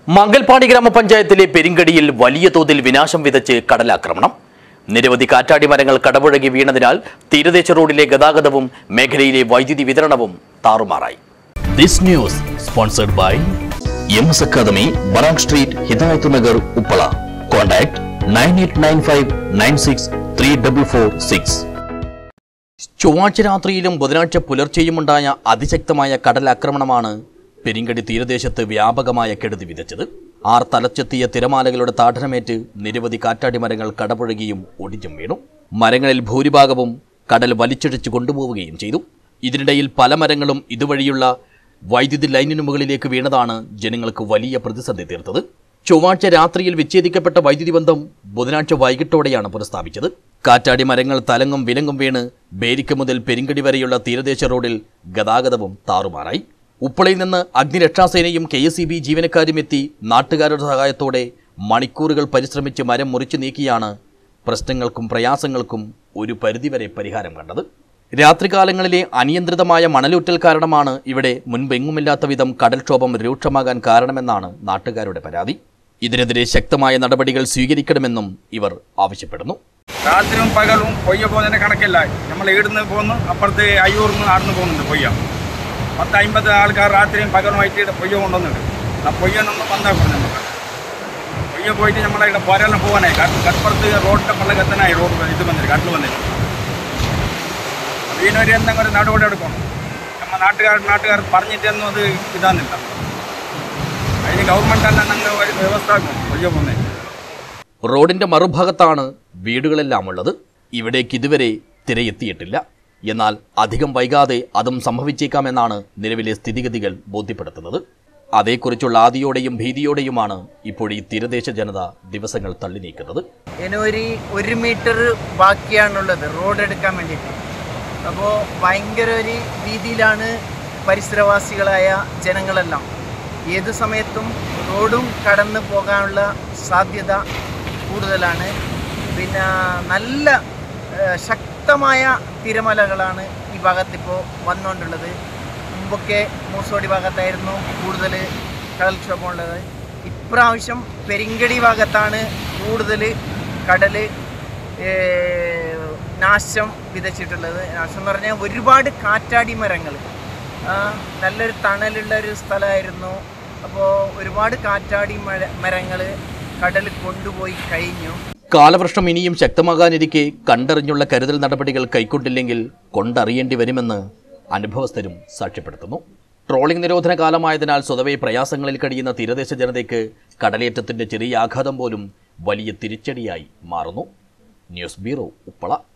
മംഗൽപാടി ഗ്രാമപഞ്ചായത്തിലെ പെരിങ്കടിയിൽ വലിയ തോതിൽ വിനാശം വിതച്ച് കടലാക്രമണം നിരവധി കാറ്റാടി മരങ്ങൾ കടപുഴകി വീണതിനാൽ തീരദേശ റോഡിലെ ഗതാഗതവും മേഖലയിലെ വൈദ്യുതി വിതരണവും താറുമാറായി this news sponsored by M S academy Barang street Hidayath Nagar Uppala contact nine eight nine five nine six three double four six ചൊവ്വാഴ്ച രാത്രിയിലും ബുധനാഴ്ച പുലർച്ചെയുമുണ്ടായ അതിശക്തമായ കടലാക്രമണമാണ് പെരിങ്കടി തീരദേശത്ത് വ്യാപകമായ കെടുതി വിതച്ചത് ആർ തലച്ചെത്തിയ തിരമാലകളുടെ താഠനമേറ്റ് നിരവധി കാറ്റാടി മരങ്ങൾ കടപുഴകിയും ഒടിഞ്ഞും വീണു മരങ്ങളിൽ ഭൂരിഭാഗവും കടൽ വലിച്ചിഴച്ചു കൊണ്ടുപോവുകയും ചെയ്തു ഇതിനിടയിൽ പല മരങ്ങളും ഇതുവഴിയുള്ള വൈദ്യുതി ലൈനിനു മുകളിലേക്ക് വീണതാണ് ജനങ്ങൾക്ക് വലിയ പ്രതിസന്ധി തീർത്തത് ചൊവ്വാഴ്ച രാത്രിയിൽ വിച്ഛേദിക്കപ്പെട്ട വൈദ്യുതി ബന്ധം ബുധനാഴ്ച വൈകിട്ടോടെയാണ് പുനഃസ്ഥാപിച്ചത് കാറ്റാടി മരങ്ങൾ തലങ്ങും വിലങ്ങും വീണ് ബേരിക്ക മുതൽ പെരിങ്കടി വരെയുള്ള തീരദേശ റോഡിൽ ഗതാഗതവും താറുമാറായി ഉപ്പളയിൽ നിന്ന് അഗ്നിരക്ഷാസേനയും കെ എസ് ഇ ബി ജീവനക്കാരും എത്തി നാട്ടുകാരുടെ സഹായത്തോടെ മണിക്കൂറുകൾ പരിശ്രമിച്ച് മരം മുറിച്ചു നീക്കിയാണ് പ്രശ്നങ്ങൾക്കും പ്രയാസങ്ങൾക്കും ഒരു പരിധിവരെ പരിഹാരം കണ്ടത് രാത്രികാലങ്ങളിലെ അനിയന്ത്രിതമായ മണലൂറ്റൽ കാരണമാണ് ഇവിടെ മുൻപെങ്ങുമില്ലാത്ത വിധം കടൽക്ഷോഭം രൂക്ഷമാകാൻ കാരണമെന്നാണ് നാട്ടുകാരുടെ പരാതി ഇതിനെതിരെ ശക്തമായ നടപടികൾ സ്വീകരിക്കണമെന്നും ഇവർ ആവശ്യപ്പെടുന്നു രാത്രിയും പകലും പൊയ്യ പോകുന്നതിന് കണക്കില്ല നമ്മൾ ഈടുന്ന് പോകുന്നു അപ്പുറത്ത് അയ്യൂർന്ന് ആടുന്ന് പോകുന്നുണ്ട് പൊയ്യ പത്ത് അമ്പത് ആൾക്കാർ രാത്രിയും പകലുമായിട്ട് ഇവിടെ പൊയ്യ കൊണ്ടുവന്നുണ്ട് ആ പൊയ്യ നമ്മൾ വന്നേക്കും നമുക്ക് പൊയ്യ പോയിട്ട് നമ്മളെ ഇവിടെ പോരെല്ലാം പോകാനായി കാരണം കടപ്പുറത്ത് റോഡിൻ്റെ പള്ളകത്തനായി റോഡ് ഇത് വന്നിട്ട് കടൽ വന്നിട്ട് അതിനൊരു എന്തെങ്കിലും ഒരു നടപടി എടുക്കണം നമ്മൾ നാട്ടുകാർ നാട്ടുകാർ പറഞ്ഞിട്ടൊന്നും അത് ഇതാന്നില്ല അതിന് ഗവൺമെൻറ് തന്നെ ഞങ്ങൾ ഒരു വ്യവസ്ഥ ആക്കും പൊയ്യ പോകുന്നത് റോഡിന്റെ മറുഭാഗത്താണ് വീടുകളെല്ലാം ഉള്ളത് ഇവിടേക്ക് ഇതുവരെ തിരയെത്തിയിട്ടില്ല എന്നാൽ അധികം വൈകാതെ അതും സംഭവിച്ചേക്കാമെന്നാണ് നിലവിലെ സ്ഥിതിഗതികൾ ബോധ്യപ്പെടുത്തുന്നത് അതേക്കുറിച്ചുള്ള ആദിയോടെയും ഭീതിയോടെയുമാണ് ഇപ്പോൾ ഈ തീരദേശ ജനത ദിവസങ്ങൾ തള്ളി നീക്കുന്നത് ഇനി ഒരു ഒരു മീറ്റർ ബാക്കിയാണുള്ളത് റോഡ് എടുക്കാൻ വേണ്ടിയിട്ട് അപ്പോൾ ഭയങ്കര ഒരു രീതിയിലാണ് പരിസരവാസികളായ ജനങ്ങളെല്ലാം ഏത് സമയത്തും റോഡും കടന്നു പോകാനുള്ള സാധ്യത കൂടുതലാണ് പിന്നെ നല്ല ഏഹ്, ശക്തമായ തിരമലകളാണ് ഈ ഭാഗത്തിപ്പോൾ വന്നുകൊണ്ടുള്ളത് മുമ്പൊക്കെ മൂസോടി ഭാഗത്തായിരുന്നു കൂടുതൽ കടൽക്ഷോഭമുള്ളത് ഇപ്രാവശ്യം പെരിങ്കടി ഭാഗത്താണ് കൂടുതൽ കടൽ ഏഹ്, നാശം വിതച്ചിട്ടുള്ളത് നാശം എന്ന് പറഞ്ഞാൽ ഒരുപാട് കാറ്റാടി മരങ്ങൾ നല്ലൊരു തണലുള്ള ഒരു സ്ഥലമായിരുന്നു അപ്പോൾ ഒരുപാട് കാറ്റാടി മര മരങ്ങൾ കടൽ കൊണ്ടുപോയി കഴിഞ്ഞു കാലവർഷം ഇനിയും ശക്തമാകാനിരിക്കെ കണ്ടറിഞ്ഞുള്ള കരുതൽ നടപടികൾ കൈക്കൊണ്ടില്ലെങ്കിൽ കൊണ്ടറിയേണ്ടി വരുമെന്ന് അനുഭവസ്ഥരും സാക്ഷ്യപ്പെടുത്തുന്നു ട്രോളിംഗ് നിരോധന കാലമായതിനാൽ സ്വതവേ പ്രയാസങ്ങളിൽ കഴിയുന്ന തീരദേശ ജനതയ്ക്ക് കടലേറ്റത്തിന്റെ ചെറിയ ആഘാതം പോലും വലിയ തിരിച്ചടിയായി മാറുന്നു ന്യൂസ് ബ്യൂറോ ഉപ്പള